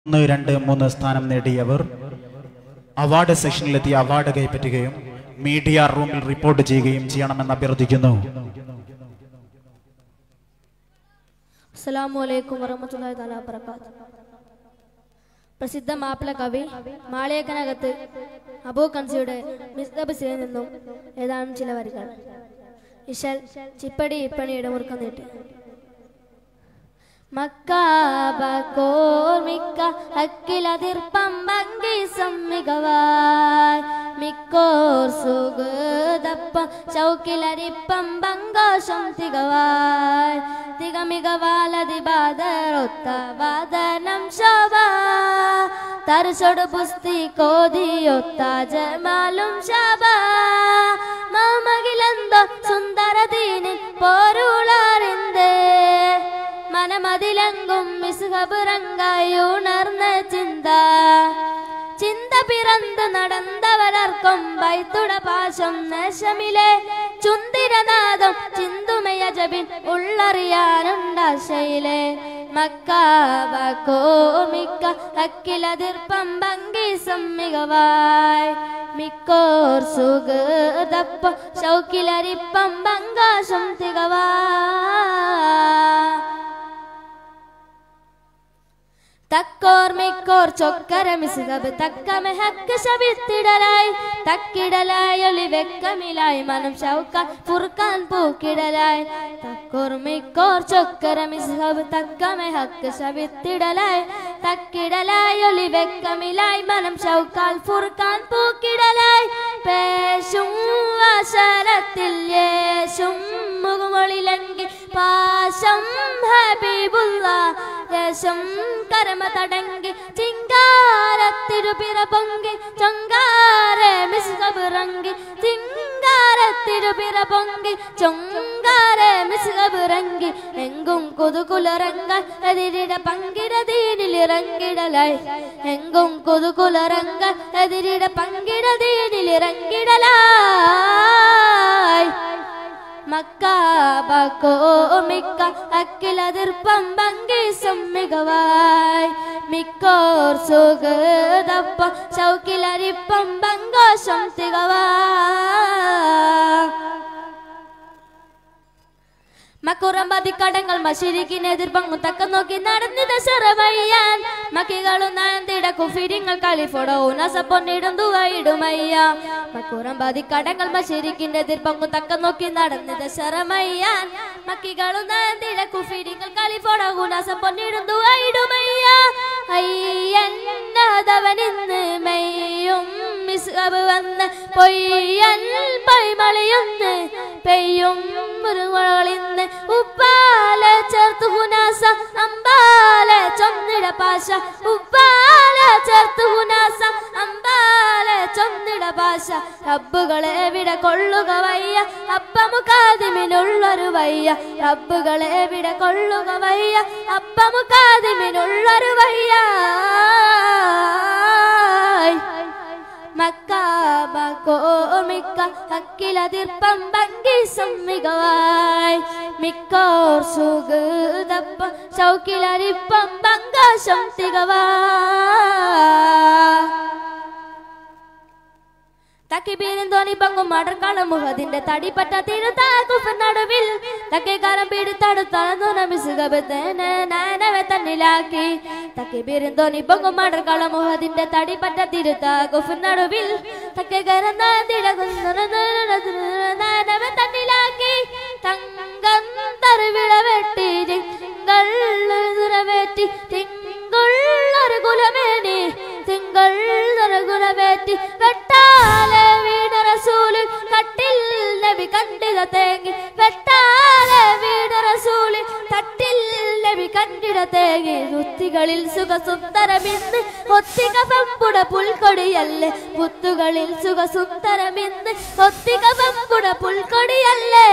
ഒന്ന് രണ്ട് മൂന്ന് സ്ഥാനം നേടിയവർ അവാർഡ് സെക്ഷനിലെത്തി അവാർഡ് കൈപ്പറ്റുകയും മീഡിയ റൂമിൽ റിപ്പോർട്ട് ചെയ്യുകയും ചെയ്യണമെന്ന് അഭ്യർത്ഥിക്കുന്നു അസ്സലാമു അലൈക്കും വറഹ്മത്തുള്ളാഹി തആല വബറകാത്ത് പ്രസിദ്ധ മാപ്പിള കവി മാളിയക്കനകത്ത് അബൂ കൻസിയുടെ മിസ്തബസിൽ നിന്നും ഏതാനും ചില വരികൾ ഇശൽ ചിപ്പടി ഇപ്പണിയുടെ മുറുക്കം നീട്ടി മക്കാബോർമിക്ക അക്കിലതിർപ്പം ഭംഗി സമ്മികവായ് മിക്കോർ സുഗതപ്പം ചൗക്കിലരിപ്പം ബങ്കോഷം തികവായ് തികമികവാലതി ബാദറൊത്ത വാദനം ശോഭ തരച്ചൊടു പുസ്തി കോതിയൊത്ത ജമാലും ശോഭ മാമകിലെന്തോ സുന്ദരദീനിൽ പോരുളാറിന്തേ മനമതിലെങ്കും മിസുഹബുറങ്കായി ഉണർന്ന ചിന്ത ചിന്ത പിറந்து നടന്നവരർക്കും വൈത്തുട പാശം നശമിലെ ചുന്തിരനാദം ചിന്തുമയജബിൻ ഉള്ളറിയാനുണ്ടാശയിലെ മക്കാവക്കോമിക്ക അക്കിലതിർപ്പം ഭംഗി സമ്മികവായ് മിക്കോർ സുഗതപ്പ ശൗക്കിലരിപ്പം ബങ്കാശം തികവാ തക്കോർ മിക്കോർ ചൊക്കര മിസുകബ് തക്കമെ ഹക്ക് ശവിത്തിടലായി തക്കിടലായി ഒളി വെക്കമിലായി മനം ഷൗക്ക ഫുർക്കാൻ പൂക്കിടലായി തക്കോർ മിക്കോർ ചൊക്കര മിസുകബ് തക്കമെ ഹക്ക് ശവിത്തിടലായി തക്കിടലായി ഒളി വെക്കമിലായി മനം ഷൗക്കാൽ ഫുർക്കാൻ പൂക്കിടലായി പേശും വശരത്തിൽ യേശും മുഖമൊളിലെങ്കിൽ പാശം ഹബീബുള്ള ദേശം കരമ തടങ്കി ചിങ്കാരത്തിരുപിറ പൊങ്കി ചൊങ്കാരെ മിസ്കബുറങ്കി ചിങ്കാരത്തിരുപിറ പൊങ്കി ചൊങ്കാരെ മിസ്കബുറങ്കി എങ്കും കൊതുകുലറങ്ക എതിരിട പങ്കിട ദീനിലിറങ്ങിടലായി എങ്കും കൊതുകുലറങ്ക എതിരിട പങ്കിട ദീനിലിറങ്ങിടലായി മക്കാബക്കോമിക്ക അക്കിലതിർപ്പം ഭംഗി സമ്മികവായ് മിക്കോർ സുഗതപ്പ ചൗക്കിലരിപ്പം ബങ്കോശം തികവാ മക്കുറമ്പതി കടങ്ങൾ മഷിരിക്കിനെതിർപ്പങ്ങു തക്ക നോക്കി നടന്നിത ശരവയ്യാൻ മക്കികളും നയന്തിട കുഫിരിങ്ങൾ കളിഫോടോ ഉനസ പൊന്നിടും ദുവയിടുമയ്യ മക്കുറമ്പതി കടങ്ങൾ മഷിരിക്കിന്റെ എതിർപ്പങ്ങു തക്ക നോക്കി നടന്നിത ശരമയ്യാൻ മക്കികളും നയന്തിട കുഫിരിങ്ങൾ കളിഫോടോ ഉനസ പൊന്നിടും ദുവയിടുമയ്യ അയ്യന്നതവനിന്ന് മെയ്യും മിസ്കബ് വന്ന് പൊയ്യൻ പൈമളിയൊന്ന് പെയ്യും മുറുകളിന്ന് ഉപ്പാല ചേർത്തു ഹുനാസ അമ്പാല ചൊന്നിട പാശ ഉപ്പാല ചേർത്തു ഹുനാസ അമ്പാല ചൊന്നിട പാശ റബ്ബുകളെ വിട കൊള്ളുക വയ്യ അപ്പമുഖാദിമിനുള്ളൊരു വയ്യ റബ്ബുകളെ വിട കൊള്ളുക വയ്യ അപ്പമുഖാദിമിനുള്ളൊരു വയ്യ മക്കാബക്കോമിക്ക ഹക്കിലതിർപ്പം ഭംഗി സമ്മികവായ് മിക്കോർ സുഗതപ്പ ചൗക്കിലരിപ്പം ബങ്കാശം തികവാ തക്കിബീരും തോന്നി പങ്കും മടർക്കാളും മുഖത്തിന്റെ തടിപ്പറ്റ തിരുത്താക്കുഫ് നടുവിൽ തക്കേക്കാരം പിടിത്തടുത്താണെന്നു നമിസുകബത്തേനവെ തന്നിലാക്കി തക്കിബീരും തോന്നി പങ്കും മടർക്കാളും മുഖത്തിന്റെ തടിപ്പറ്റ തിരുത്താക്കുഫ് നടുവിൽ തക്കേക്കാരം നവെ തന്നിലാക്കി തങ്കം തറുവിള വെട്ടി തിങ്കൾ ദുരവേറ്റി തിങ്കുള്ളൊരു കുലമേനി തിങ്കൾ കുലവേറ്റി വെട്ടാലെ വീട് റസൂലിൽ കട്ടിൽ നബി കണ്ടിത തേങ്ങി വെട്ടാലെ വീട് റസൂലിൽ തട്ടിൽ നബി കണ്ടിട തേങ്ങി രുത്തികളിൽ സുഖസുന്ദരമിന്ന് ഒത്തിക പമ്പുട പുൽക്കൊടിയല്ലേ പുത്തുകളിൽ സുഖസുന്ദരമിന്ന് ഒത്തിക പമ്പുട പുൽക്കൊടിയല്ലേ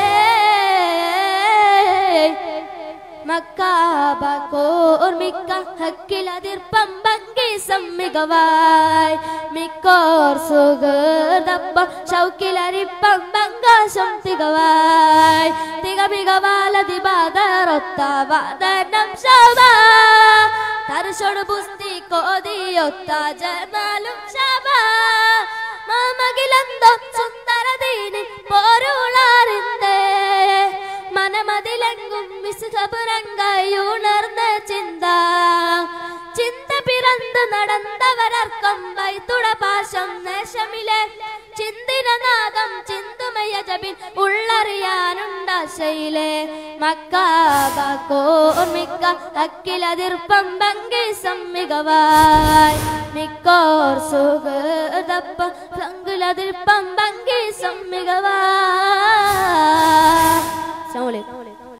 മക്കാബക്കോർമിക്ക ഹക്കിലതിർപ്പം ഭംഗി സമ്മികവായ് മിക്കോർ സുഗതപ്പ ശൗക്കിലരിപ്പം ബങ്കാശം തികവായ് തികമികവാലതി ബാദറൊത്ത വാദനം ശോഭ തരശോട് പുസ്തി കോതിയൊത്ത ജനാലും ശബ മാമകിലെന്തോ സുന്ദരതീനി പോരുളാറിന്റെ മനമതിലെങ്കും വിസുഖപുരങ്കായുണർന്ന ചിന്ത ചിന്ത പിറந்து നടന്നവരർക്കം വൈത്തുടപാശം നേശമിലെ ചിന്തിനനാദം ചിന്തുമയ ജപിൻ ഉള്ളറിയാനുണ്ടാശയിലെ മക്കാബോർമിക്ക അക്കിലതിർപ്പം ഭംഗി സമ്മികവായി മിക്കോർ സുഖതപ്പ ഭംഗിലതിർപ്പം ഭംഗി സമ്മികവായി അസ്സലാമു അലൈക്കും